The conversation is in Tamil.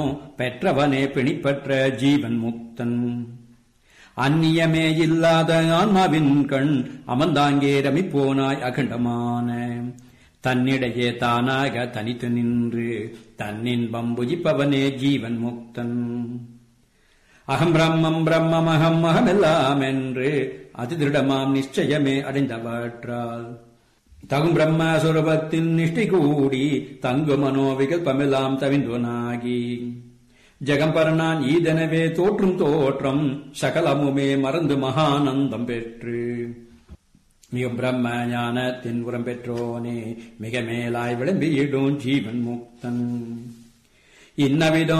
பெற்றவனே பிணிப்பற்ற ஜீவன் முக்தன் அந்நியமே இல்லாத ஆன்மாவின் கண் அமர்ந்தாங்கே ரமிப்போனாய் அகண்டமான தன்னிடையே தானாக தனித்து நின்று தன்னின்பம் புஜிப்பவனே ஜீவன் முக்தன் அகம் பிரம்மம் பிரம்மமகம் அகமெல்லாம் என்று அதிதிருடமாம் நிச்சயமே அடைந்தவற்றால் தகும் பிரம்மஸ்வரூபத்தில் நிஷ்டை கூடி தங்கு மனோவிகல்பமெல்லாம் தவிந்தோனாகி ஜெகம்பரனான் ஈதனவே தோற்றும் தோற்றம் சகலமுமே மறந்து மகானந்தம் பெற்று மிக பிரம்ம ஞானத்தின் உரம் பெற்றோனே மிக மேலாய் விளம்பியிடும் ஜீவன் முக்தன் இன்னவிதம்